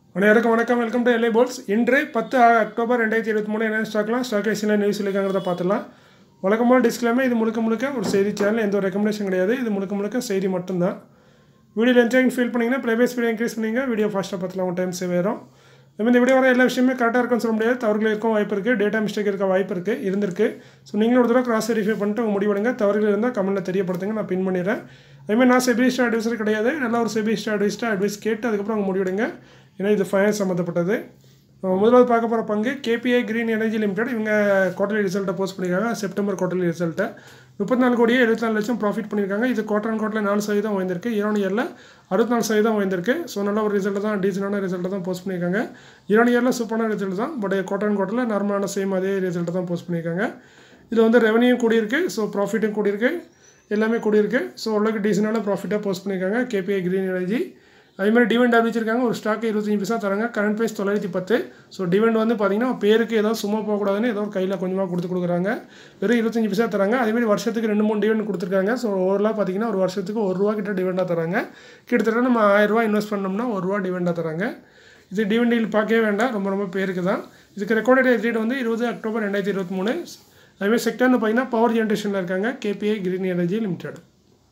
அனைவருக்கும் வணக்கம் welcome to எல்ஏ poles இன்று பத்து அக்டோபர் ரெண்டாயிரத்தி இருபத்தி மூணு என்ன ஸ்டாக்லாம் ஸ்டாக் ஐசியில் நியூஸ் சொல்லியிருக்காங்கிறத பார்த்துலாம் வழக்கமாக டிஸ்கிளைமே இது முழுக்க முழுக்க ஒரு செய்தி சேனல் எந்த ஒரு ரெக்கமெண்டேஷன் கிடையாது இது முழுக்க முழுக்க செய்தி மட்டும்தான் வீடியோ லென்த்தாக ஃபீல் பண்ணிங்கன்னா ப்ரைவேஸ் வீடியோ இன்க்ரீஸ் பண்ணிங்க வீடியோ ஃபாஸ்ட்டாக பார்த்துலாம் உங்கள் டைம் சேவ் ஆயிரும் நம்ம இந்த வீடியோ வர எல்லா விஷயமே கரெக்டாக இருக்கும்னு சொல்ல முடியாது தவறுகள் இருக்கும் வாய்ப்பு இருக்குது டேட்டா மிஸ்டேக் இருக்க வாய்ப்பு இருக்குது இருந்திருக்கு ஸோ நீங்களும் ஒரு தடவை கிராஸ் வெரிஃபை பண்ணிட்டு உங்கள் முடிவெடுங்க தவறுகள் இருந்தால் கமெண்ட்டில் தெரியப்படுத்துங்க நான் பின் பண்ணிடுறேன் அதுமாதிரி நான் செபிஸ்டா அட்வைசர் கிடையாது நல்லா ஒரு செபிஸ்டா அட்வைஸ்ட்டாக அட்வைஸ் கேட்டு அதுக்கப்புறம் அவங்க முடிவெடுங்க ஏன்னா இது ஃபைனான்ஸ் சம்மந்தப்பட்டது நம்ம முதலாவது பார்க்க போகிற பங்கு கேபிஐ கிரீன் எனர்ஜி லிமிடெட் இவங்க குவார்டர்லி ரிசல்ட்டை போஸ்ட் பண்ணியிருக்காங்க செப்டம்பர் குவார்டர்லி ரிசல்ட்டை முப்பத்தி நாலு கோடியே எழுபத்தி நாலு லட்சம் ப்ராஃபிட் பண்ணியிருக்காங்க இது குவார்டர் அண்ட் குவார்டரில் நாலு சதவீதம் உயர்ந்திருக்கு ஈரான் இயரில் அறுபத்தி நாலு சதவீதம் உயர்ந்திருக்கு ஸோ நல்ல ஒரு ரிசல்ட் தான் டீசெண்டான ரிசல்ட்டை தான் போஸ்ட் பண்ணியிருக்காங்க ஈரான் இயரில் சூப்பரான ரிசல்ட் தான் பட் குவார்டர் அண்ட் குவார்டரில் நார்மலான சேம் அதே ரிசல்ட்டை தான் போஸ்ட் பண்ணியிருக்காங்க இதில் வந்து ரெவன்யூ கூடியிருக்கு ஸோ ப்ராஃபிட்டும் கூடியிருக்கு எல்லாமே கூடியிருக்கு ஸோ ஓரளவுக்கு டீசெண்டான ப்ராஃபிட்டாக போஸ்ட் பண்ணியிருக்காங்க கேபிஐ கிரீன் எனர்ஜி அதே மாதிரி டிவெண்ட் அறிவிச்சிருக்காங்க ஒரு ஸ்டாக்கு இருபத்தஞ்சி பைசா தராங்க கரண்ட் ப்ரைஸ் தொள்ளாயிரத்தி பத்து ஸோ டிவெண்ட் வந்து பார்த்தீங்கன்னா பேருக்கு ஏதோ சும்மா போகக்கூடாதுன்னு ஏதோ ஒரு கையில் கொஞ்சமாக கொடுத்து கொடுக்குறாங்க வெறும் இருபத்தஞ்சி பைசா தராங்க அதேமாதிரி வருஷத்துக்கு ரெண்டு மூணு டிவெண்ட் கொடுத்துருக்காங்க ஸோ ஓவரலாக பார்த்தீங்கன்னா ஒரு வருஷத்துக்கு ஒரு ரூபா கிட்ட டிவெண்டாக தராங்க கிட்டத்தட்ட நம்ம ஆயிரரூவா இன்வெஸ்ட் பண்ணோம்னா ஒரு ரூபா டிவெண்டாக தராங்க இது டிவெண்டில் பார்க்கவே வேண்டாம் ரொம்ப ரொம்ப பேருக்கு தான் இதுக்கு ரெக்கார்டட் டேட் வந்து இருபது அக்டோபர் ரெண்டாயிரத்தி இருபத்தி மூணு அதேமாதிரி செக்டர்னு பார்த்தீங்கன்னா பவர் ஜென்ரேஷனில் இருக்காங்க கேபிஐ கிரீன் எனர்ஜி லிமிடெட்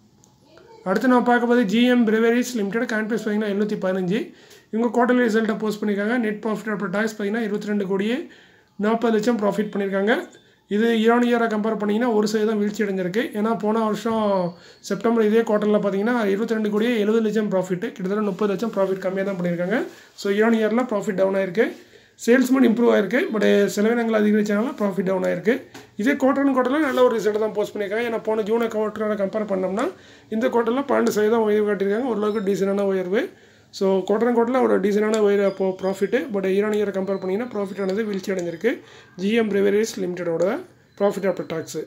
அடுத்து நம்ம பார்க்க போது ஜிஎம் பிரிவரிஸ் லிமிடெட் கான்பேஸ் பார்த்தீங்கன்னா எழுநூற்றி பதினஞ்சு இவங்க குவார்டர்லி ரிசல்ட்டை போஸ்ட் பண்ணியிருக்காங்க நெட் ப்ராஃபிட் ஆஃப்டர் டாக்ஸ் பார்த்தீங்கன்னா இருபத்தி ரெண்டு கோடியே நாற்பது லட்சம் ப்ராஃபிட் பண்ணியிருக்காங்க இது இயர் இயராக கம்பேர் பண்ணிங்கன்னா ஒரு சதவீதம் வீழ்ச்சி அடைஞ்சிருக்கு ஏன்னா போன வருஷம் செப்டம்பர் இதே குவார்ட்டரில் பார்த்தீங்கன்னா இருபத்தி ரெண்டு கோடியே எழுபது லட்சம் ப்ராஃபிட் கிட்டத்தட்ட முப்பது லட்சம் ப்ராஃபிட் கம்மியாக தான் பண்ணியிருக்காங்க ஸோ இயர் இயரில் ப்ராஃபிட் டவுன் ஆயிருக்கு சேல்ஸ்மேன் இம்ப்ரூவ் ஆயிருக்கு பட் செலவினங்கள் அதிகரிச்சனால ப்ராஃபிட் டவுன் ஆயிருக்கு இதே குவார்டர் குவார்ட்டரில் நல்ல ஒரு ரிசல்ட் தான் போஸ்ட் பண்ணியிருக்காங்க ஏன்னா போன ஜூனை குவார்ட்டரோட கம்பேர் பண்ணோம்னா இந்த குவார்ட்டரில் பன்னெண்டு சதவீதம் உயர்வு காட்டியிருக்காங்க ஓரளவுக்கு டீசெண்டான உயர்வு ஸோ குவார்டர் குவார்ட்டரில் ஒரு டீசெண்டான உயர் அப்போ ப்ராஃபிட்டு பட் ஈரான் இயரை கம்பேர் பண்ணிங்கன்னா ப்ராஃபிட் ஆனது வீழ்ச்சி அடைஞ்சிருக்கு ஜிஎம் பிரிவரிஸ் லிமிடெடோட ப்ராஃபிட் ஆஃப்டர் டாக்ஸு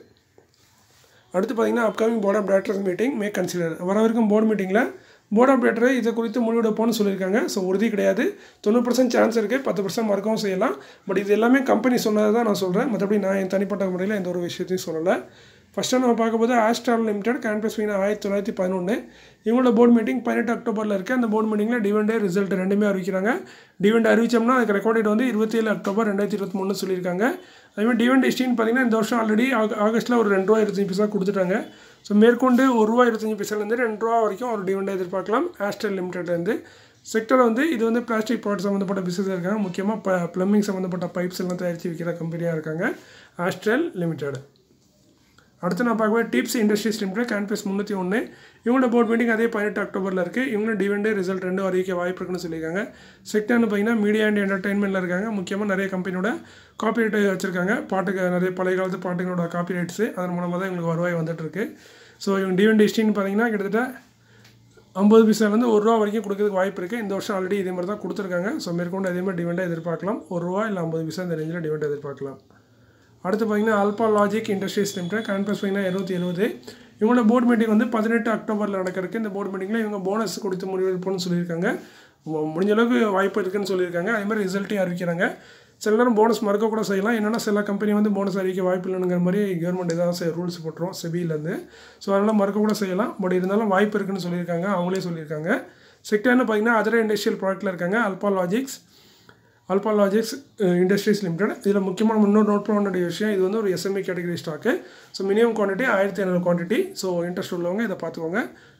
அடுத்து பார்த்தீங்கன்னா upcoming board of directors meeting may consider வரவிருக்கும் போர்டு மீட்டிங்கில் போர்ட் ஆஃப் டேரக்டர் இதை குறித்து முடிவெடுப்போம்னு சொல்லியிருக்காங்க ஸோ உறுதி கிடையாது தொண்ணூறு பர்சன்ட் சான்ஸ் இருக்குது பத்து பர்சன்ட் மறக்கவும் செய்யலாம் பட் இது எல்லாமே கம்பெனி சொன்னதை தான் நான் சொல்கிறேன் மற்றபடி நான் என் தனிப்பட்ட முறையில் எந்த ஒரு விஷயத்தையும் சொல்லலை ஃபஸ்ட்டாக நம்ம பார்க்கும்போது ஆஸ்ட்ரால் லிமிடெட் கேன்பஸ் வீணா ஆயிரத்தி தொள்ளாயிரத்தி பதினொன்று இவங்களோட போர்டு மீட்டிங் பதினெட்டு அக்டோபரில் இருக்குது அந்த போர்டு மீட்டிங்கில் டிவெண்டே ரிசல்ட் ரெண்டுமே அறிவிக்கிறாங்க டிவெண்ட் அறிவிச்சோம்னா அதுக்கு ரெக்கார்டேட் வந்து இருபத்தி ஏழு அக்டோபர் ரெண்டாயிரத்தி இருபத்தி மூணு சொல்லியிருக்காங்க அதேமாதிரி டிவெண்ட் ஹிஸ்டின்னு பார்த்தீங்கன்னா இந்த வருஷம் ஆல்ரெடி ஆகஸ்ட்டில் ஒரு ரெண்டு ரூபா இருபத்தஞ்சி பைசா கொடுத்துட்டாங்க ஸோ மேற்கொண்டு ஒரு ரூபா இருபத்தஞ்சி பைசாலேருந்து ரெண்டு ரூபா வரைக்கும் ஒரு டிவெண்டை எதிர்பார்க்கலாம் ஆஸ்ட்ரல் லிமிடெட்லேருந்து செக்டர் வந்து இது வந்து பிளாஸ்டிக் ப்ராடக்ட் சம்மந்தப்பட்ட பிஸ்னஸ் இருக்காங்க முக்கியமாக ப ப்ளம்பிங் சம்மந்தப்பட்ட பைப்ஸ் எல்லாம் தயாரித்து விற்கிற கம்பெனியாக இருக்காங்க ஆஸ்ட்ரல் லிமிடெட் அடுத்து நான் பார்க்கும்போது டிப்ஸ் இண்டஸ்ட்ரீஸ் லிமிடெட் கேன்பஸ் முந்நூற்றி ஒன்று இவங்களோட போர்ட் மீட்டிங் அதே பதினெட்டு அக்டோபரில் இருக்குது இவங்க டிவெண்டு ரிசல்ட் ரெண்டு அறிவிக்க வாய்ப்பு இருக்குன்னு சொல்லியிருக்காங்க செக்டர்னு பார்த்தீங்கன்னா மீடியா அண்ட் என்டர்டைன்மெண்ட்டில் இருக்காங்க முக்கியமாக நிறைய கம்பெனியோட காப்பிரைட் வச்சுருக்காங்க பாட்டுக்கு நிறைய பழைய காலத்து பாட்டுகளோட காப்பிரைட்ஸு அதன் மூலமாக தான் இவங்களுக்கு வருவாய் வந்துட்டுருக்கு ஸோ இவங்க டிவெண்ட் ஹிஸ்டின்னு பார்த்தீங்கன்னா கிட்டத்தட்ட ஐம்பது பைசாலேருந்து ஒரு ரூபா வரைக்கும் கொடுக்கறதுக்கு வாய்ப்பு இருக்குது இந்த வருஷம் ஆல்ரெடி இதே மாதிரி தான் கொடுத்துருக்காங்க ஸோ மேற்கொண்டு அதே மாதிரி டிவெண்டாக எதிர்பார்க்கலாம் ஒரு ரூபா இல்லை ஐம்பது பைசா இந்த ரேஞ்சில் டிவெண்ட் எதிர்பார்க்கலாம் அடுத்து பார்த்தீங்கன்னா அல்பா லாஜிக் இண்டஸ்ட்ரீஸ் லிமிடெட் கேன்பஸ் பார்த்தீங்கன்னா இருபத்தி எழுபது இவங்களோட போர்டு மீட்டிங் வந்து பதினெட்டு அக்டோபரில் நடக்கிறதுக்கு இந்த போர்டு மீட்டிங்கில் இவங்க போனஸ் கொடுத்து முடிவெடுப்போம்னு சொல்லியிருக்காங்க முடிஞ்ச அளவுக்கு வாய்ப்பு இருக்குன்னு சொல்லியிருக்காங்க அதே மாதிரி ரிசல்ட்டையும் அறிவிக்கிறாங்க சில நேரம் போனஸ் மறுக்க கூட செய்யலாம் என்னென்னா சில கம்பெனி வந்து போனஸ் அறிவிக்க வாய்ப்பு இல்லைங்கிற மாதிரி கவர்மெண்ட் ஏதாவது ரூல்ஸ் போட்டுரும் செபியிலேருந்து ஸோ அதனால் மறுக்க கூட செய்யலாம் பட் இருந்தாலும் வாய்ப்பு இருக்குன்னு சொல்லியிருக்காங்க அவங்களே சொல்லியிருக்காங்க செக்டர்னு பார்த்தீங்கன்னா அதர் இண்டஸ்ட்ரியல் ப்ராடக்ட்டில் இருக்காங்க alpha logics alpha logics industries limited இதில் முக்கியமான முன்னோர் நோட் பண்ண வேண்டிய விஷயம் இது வந்து ஒரு SME category stock so minimum quantity ஆயிரத்தி ஐநூறு குவான்டிட்டி ஸோ இன்ட்ரெஸ்ட் உள்ளவங்க இதை பார்த்துக்கோங்க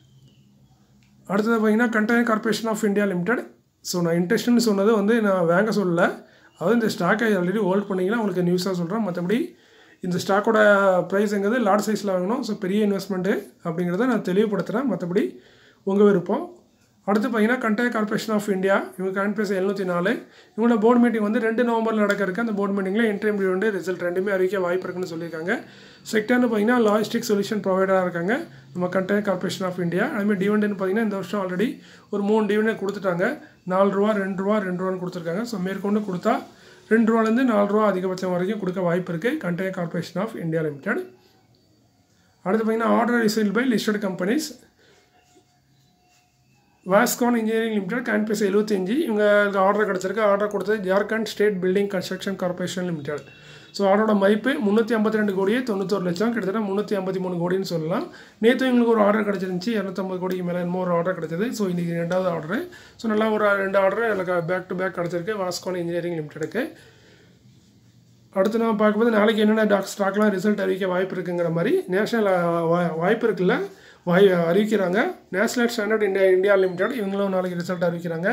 அடுத்தது பார்த்தீங்கன்னா container corporation of India limited so நான் இன்ட்ரெஸ்ட்னு சொன்னது வந்து நான் வாங்க சொல்லலை அதாவது இந்த ஸ்டாக்கை ஆல்ரெடி ஹோல்ட் பண்ணிங்கன்னா உங்களுக்கு நியூஸாக சொல்கிறேன் மற்றபடி இந்த ஸ்டாக்கோட ப்ரைஸுங்கிறது லார்ஜ் சைஸில் வாங்கணும் ஸோ பெரிய இன்வெஸ்ட்மெண்ட்டு அப்படிங்கிறத நான் தெளிவுபடுத்துகிறேன் மற்றபடி உங்கள் விருப்பம் அடுத்து பார்த்தீங்கன்னா கண்டெய்னர் கார்பரேஷன் ஆஃப் இந்தியா இவங்க கான்பேஸ் எழுநூற்றி நாலு இவங்களோட போர்டு மீட்டிங் வந்து ரெண்டு நவம்பரில் நடக்க இருக்குது அந்த போர்டு மீட்டிங்கில் இன்டர்ம் டிவிடெண்ட் ரிசல்ட் ரெண்டுமே அறிவிக்க வாய்ப்பு இருக்குன்னு சொல்லியிருக்காங்க செக்டர்னு பார்த்தீங்கன்னா லாஜிஸ்டிக் சொல்யூஷன் ப்ரொவைடராக இருக்காங்க நம்ம கண்டெய்னர் கார்பரேஷன் ஆஃப் இந்தியா அதுமாதிரி டிவிடெண்ட் பார்த்தீங்கன்னா இந்த வருஷம் ஆல்ரெடி ஒரு மூணு டிவிடெண்ட் கொடுத்துட்டாங்க நாலு ரூபா ரெண்டு ரூபா ரெண்டு ரூபான்னு கொடுத்துருக்காங்க ஸோ மேற்கொண்டு கொடுத்தா ரெண்டு ரூபாலேருந்து நாலு ரூபா அதிகபட்சம் வரைக்கும் கொடுக்க வாய்ப்பு இருக்குது container corporation of India limited அடுத்து பார்த்தீங்கன்னா order receive by listed companies Vascon engineering limited கேன்பேஸ் எழுபத்தஞ்சி இவங்க ஆர்டர் கிடச்சிருக்கு ஆர்டர் கொடுத்தது Jharkhand state building construction corporation limited so ஆர்டரோட மதிப்பு முந்நூற்றி ஐம்பத்தி ரெண்டு கோடியே தொண்ணூத்தொரு லட்சம் கிட்டத்தட்ட முந்நூற்றி ஐம்பத்தி மூணு கோடின்னு சொல்லலாம் நேற்று எங்களுக்கு ஒரு ஆர்டர் கிடச்சிருந்துச்சு இரநூத்தம்பது கோடிக்கு மேலே இன்னும் ஒரு ஆர்டர் கிடச்சிது ஸோ இன்றைக்கி ரெண்டாவது ஆர்டரு ஸோ நல்லா ஒரு ரெண்டு ஆர்டர் எனக்கு பேக் டு பேக் கிடச்சிருக்கு வாஸ்கான் இன்ஜினியரிங் லிமிடெடுக்கு அடுத்து நான் பார்க்கும்போது நாளைக்கு என்னென்ன டாக் ஸ்டாக்லாம் ரிசல்ட் அறிவிக்க வாய்ப்பு இருக்குங்கிற மாதிரி நேஷனல் வாய்ப்பு இருக்குல்ல வாய் அறிவிக்கிறாங்க national standard India India limited இவங்களும் நாளைக்கு ரிசல்ட் அறிவிக்கிறாங்க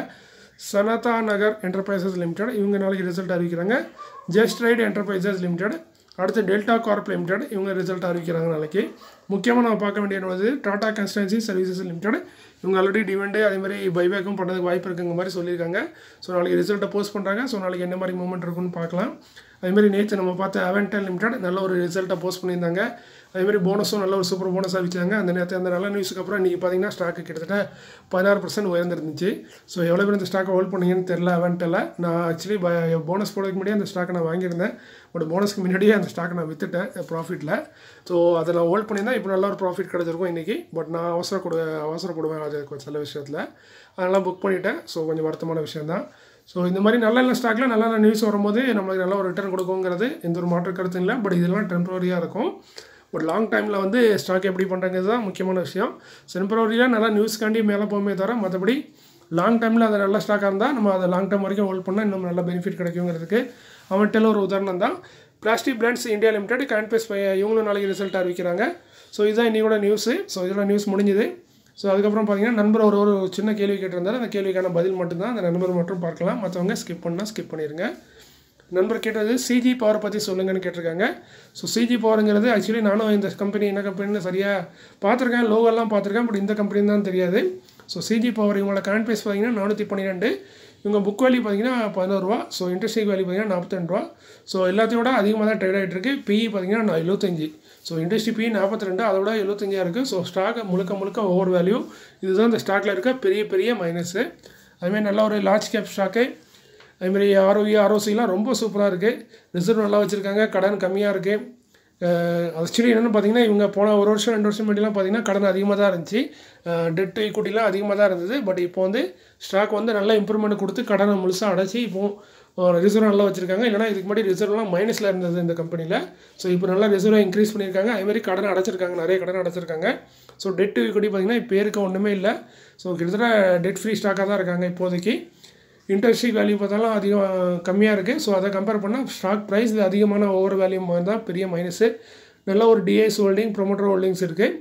சனதா நகர் என்டர்பிரைசஸ் லிமிடெட் இவங்க நாளைக்கு ரிசல்ட் அறிவிக்கிறாங்க ஜஸ்ட் ரைட் என்டர்பிரைசஸ் லிமிடெட் அடுத்து டெல்டா கார்ப் லிமிடெட் இவங்க ரிசல்ட் அறிவிக்கிறாங்க நாளைக்கு முக்கியமாக நம்ம பார்க்க வேண்டியது வந்து டாடா கன்ஸ்டன்சி சர்வீசஸ் லிமிடெட் இவங்க ஆல்ரெடி டிவெண்டு அதே மாதிரி பைபேக்கும் பண்ணுறதுக்கு வாய்ப்பு இருக்குங்க மாதிரி சொல்லியிருக்காங்க ஸோ நாளைக்கு ரிசல்ட்டை போஸ்ட் பண்ணுறாங்க ஸோ நாளைக்கு என்ன மாதிரி மூவ்மெண்ட் இருக்குன்னு பார்க்கலாம் அதேமாதிரி நேற்று நம்ம பார்த்த அவென்டல் லிமிடெட் நல்ல ஒரு ரிசல்ட்டை போஸ்ட் பண்ணியிருந்தாங்க அதேமாதிரி போனஸும் நல்ல ஒரு சூப்பர் போனஸ் அறிவிச்சாங்க அந்த நேரத்தை அந்த நல்ல நியூஸுக்கு அப்புறம் இன்றைக்கி பார்த்தீங்கன்னா ஸ்டாக்கு கிட்டத்தட்ட பதினாறு பர்சன்ட் உயர்ந்துருந்துச்சு ஸோ எவ்வளோ பேர் இந்த ஸ்டாக்கை ஹோல்ட் பண்ணீங்கன்னு தெரில அவென்ட்டில் நான் ஆக்சுவலி போனஸ் போடுறதுக்கு முன்னாடியே அந்த ஸ்டாக்கை நான் வாங்கியிருந்தேன் பட் போனஸ்க்கு முன்னாடியே அந்த ஸ்டாக்கை நான் விற்றுட்டேன் ப்ராஃபிட்டில் ஸோ அதை நான் ஹோல்ட் பண்ணியிருந்தேன் இப்போ நல்ல ஒரு ப்ராஃபிட் கிடச்சிருக்கும் இன்றைக்கி பட் நான் அவசரப்படு அவசரப்படுவேன் அது சில விஷயத்தில் அதெல்லாம் புக் பண்ணிட்டேன் ஸோ கொஞ்சம் வருத்தமான விஷயந்தான் ஸோ இந்த மாதிரி நல்ல நல்ல ஸ்டாக்கில் நல்ல நல்ல நியூஸ் வரும்போது நம்மளுக்கு நல்ல ஒரு ரிட்டர்ன் கொடுக்குங்கிறது எந்த ஒரு மாற்று கருத்தும் இல்லை பட் இதெல்லாம் டெம்பரரியாக இருக்கும் பட் லாங் டைமில் வந்து ஸ்டாக் எப்படி பண்ணுறங்கிறது தான் முக்கியமான விஷயம் டெம்பரரியாக நல்லா நியூஸ்க்காண்டி மேலே போகுமே தவிர மற்றபடி லாங் டைமில் அது நல்ல ஸ்டாக்காக இருந்தால் நம்ம அதை லாங் டைம் வரைக்கும் ஹோல்ட் பண்ணால் இன்னும் நல்ல பெனிஃபிட் கிடைக்குங்கிறதுக்கு அவன்கிட்ட ஒரு உதாரணம் தான் பிளாஸ்டிக் பிராண்ட்ஸ் இந்தியா லிமிடெட் கேன்பேஸ் இவங்களும் நாளைக்கு ரிசல்ட் அறிவிக்கிறாங்க ஸோ இதுதான் இன்னையோட நியூஸு ஸோ இதோட நியூஸ் முடிஞ்சுது ஸோ அதுக்கப்புறம் பார்த்தீங்கன்னா நண்பர் ஒரு ஒரு சின்ன கேள்வி கேட்டிருந்தாரு அந்த கேள்விக்கான பதில் மட்டும்தான் அந்த நண்பர் மட்டும் பார்க்கலாம் மற்றவங்க ஸ்கிப் பண்ணால் ஸ்கிப் பண்ணிடுங்க நண்பர் கேட்டது சிஜி பவர் பற்றி சொல்லுங்கன்னு கேட்டிருக்காங்க ஸோ சிஜி பவருங்கிறது ஆக்சுவலி நானும் இந்த கம்பெனி என்ன கம்பெனின்னு சரியாக பார்த்துருக்கேன் லோகோலாம் பார்த்துருக்கேன் பட் இந்த கம்பெனி தான் தெரியாது ஸோ சிஜி பவர் இவங்களோட கரண்ட் ப்ரைஸ் பார்த்தீங்கன்னா நானூற்றி பன்னிரெண்டு இவங்க புக் வேல்யூ பார்த்தீங்கன்னா பதினோரு ரூபா ஸோ இன்ட்ரெஸ்டிங் வேல்யூ பார்த்தீங்கன்னா நாற்பத்தி ரூபா ஸோ எல்லாத்தையோட அதிகமாக தான் ட்ரேட் ஆகிட்டு இருக்கு பிஇ பார்த்தீங்கன்னா எழுபத்தஞ்சு ஸோ இண்டஸ்ட்ரி பி நாற்பத்தி ரெண்டு அதோட எழுபத்தஞ்சாக இருக்குது ஸோ ஸ்டாக் முழுக்க முழுக்க ஓவர் வேல்யூ இதுதான் இந்த ஸ்டாக்கில் இருக்க பெரிய பெரிய மைனஸு அதுமாதிரி நல்ல ஒரு லார்ஜ் கேப் ஸ்டாக்கு அதுமாதிரி ஆர்ஓஇ ஆர்ஓசிலாம் ரொம்ப சூப்பராக இருக்குது ரிசர்வ் நல்லா வச்சுருக்காங்க கடன் கம்மியாக இருக்குது ஆக்சுவலி என்னென்னு பார்த்தீங்கன்னா இவங்க போன ஒரு வருஷம் ரெண்டு வருஷம் முன்னாடிலாம் பார்த்தீங்கன்னா கடன் அதிகமாக தான் இருந்துச்சு டெட் ஈக்குட்டிலாம் அதிகமாக தான் இருந்தது பட் இப்போ வந்து ஸ்டாக் வந்து நல்ல இம்ப்ரூவ்மெண்ட் கொடுத்து கடனை முழுசாக அடைச்சி இப்போது ரிசர்வ் நல்லா வச்சுருக்காங்க இல்லைனா இதுக்கு முன்னாடி ரிசர்வ்லாம் மைனஸில் இருந்தது இந்த கம்பெனியில் ஸோ இப்போ நல்லா ரிசர்வை இன்க்ரீஸ் பண்ணியிருக்காங்க அதுமாதிரி கடன் அடைச்சிருக்காங்க நிறைய கடன் அடைச்சிருக்காங்க ஸோ டெட் ஈக்குட்டி பார்த்தீங்கன்னா இப்போ இருக்க ஒன்றுமே இல்லை ஸோ கிட்டத்தட்ட டெட் ஃப்ரீ ஸ்டாக்காக தான் இருக்காங்க இப்போதைக்கு இன்ட்ரெஸ்ட் வேல்யூ பார்த்தாலும் அதிகம் கம்மியாக இருக்குது ஸோ அதை கம்பேர் பண்ணால் ஸ்டாக் ப்ரைஸ் அதிகமான ஓவர் வேல்யூ தான் பெரிய மைனஸு நல்ல ஒரு டிஐஸ் ஹோல்டிங் ப்ரொமோட்டர் ஹோல்டிங்ஸ் இருக்குது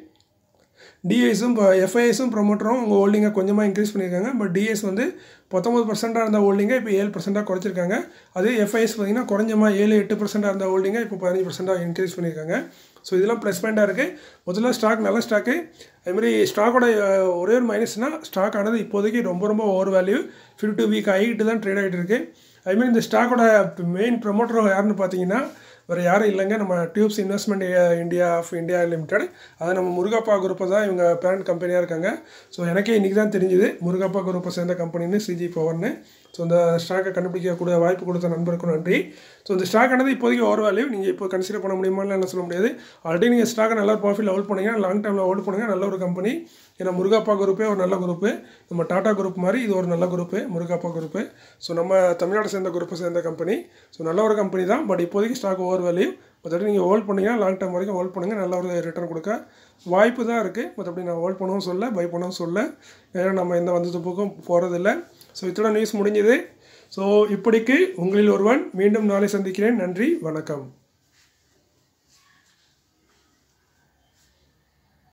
டிஐஸும் இப்போ எஃப்ஐஎஸும் ப்ரொமோட்டரும் உங்கள் ஹோல்டிங்கை கொஞ்சமாக இன்க்ரீஸ் பண்ணியிருக்காங்க பட் டிஎஸ் வந்து பத்தொம்பது பர்சென்ட்டாக இருந்த ஹோல்டிங்கை இப்போ ஏழு பர்சென்ட்டாக குறைச்சிருக்காங்க அதே எஃப்ஐஎஸ் பார்த்திங்கன்னா குறைஞ்சமாக ஏழு எட்டு பர்சென்ட்டாக இருந்த ஹோல்டிங்கை இப்போ பதினஞ்சு பர்சென்ட்டாக இன்க்ரீஸ் பண்ணியிருக்காங்க ஸோ இதெல்லாம் ப்ளஸ் பாயிண்ட்டாக இருக்குது முதல்ல ஸ்டாக் நல்ல ஸ்டாக்கு அதுமாதிரி ஸ்டாக்கோட ஒரே ஒரு மைனஸ்னால் ஸ்டாக் ஆனது இப்போதைக்கு ரொம்ப ரொம்ப ஓவர் வேல்யூ ஃபிஃப்டி வீக் ஆகிட்டு தான் ட்ரேட் ஆகிட்டு இருக்குது அதுமாதிரி இந்த ஸ்டாக்கோட மெயின் ப்ரொமோட்டர் யாருன்னு பார்த்தீங்கன்னா வேறு யாரும் இல்லைங்க நம்ம tubes investment India of India limited அது நம்ம முருகப்பா குரூப்பை தான் இவங்க பேரண்ட் கம்பெனியாக இருக்காங்க ஸோ எனக்கே இன்றைக்கி தான் தெரிஞ்சுது முருகப்பா குரூப்பை சேர்ந்த கம்பெனின்னு சிஜி பவர்னு ஸோ இந்த ஸ்டாக்கை கண்டுபிடிக்கக்கூடிய வாய்ப்பு கொடுத்த நண்பருக்கும் நன்றி ஸோ இந்த ஸ்டாக் ஆனது இப்போதைக்கு ஓவர் வேல்யூ நீங்கள் இப்போ கன்சிடர் பண்ண முடியுமான்னு என்ன சொல்ல முடியாது ஆல்ரெடி நீங்கள் ஸ்டாக்கை நல்லா ப்ராஃபிட்டில் ஹோல்ட் பண்ணிங்கன்னா லாங் டைமில் ஹோல்ட் பண்ணுங்கள் நல்ல ஒரு கம்பெனி ஏன்னா முருகாப்பா குரூப்பே ஒரு நல்ல குரூப்பு நம்ம டாடா குரூப் மாதிரி இது ஒரு நல்ல குரூப்பு முருகாப்பா குரூப்பு ஸோ நம்ம தமிழ்நாடு சேர்ந்த குரூப்பை சேர்ந்த கம்பெனி ஸோ நல்ல ஒரு கம்பெனி தான் பட் இப்போதைக்கு ஸ்டாக் ஓவர் வேல்யூ மற்றபடி நீங்கள் ஹோல்ட் பண்ணிங்கன்னா லாங் டைம் வரைக்கும் ஹோல்ட் பண்ணுங்கள் நல்ல ஒரு ரிட்டர்ன் கொடுக்க வாய்ப்பு தான் இருக்குது மற்றபடி நான் ஹோல்ட் பண்ணவும் சொல்ல பை பண்ணவும் சொல்ல ஏன்னா நம்ம எந்த வந்து துப்புக்கும் போகிறதில்ல ஸோ இத்தோட நியூஸ் முடிஞ்சது ஸோ இப்படிக்கு உங்களில் ஒருவன் மீண்டும் நாளை சந்திக்கிறேன் நன்றி வணக்கம்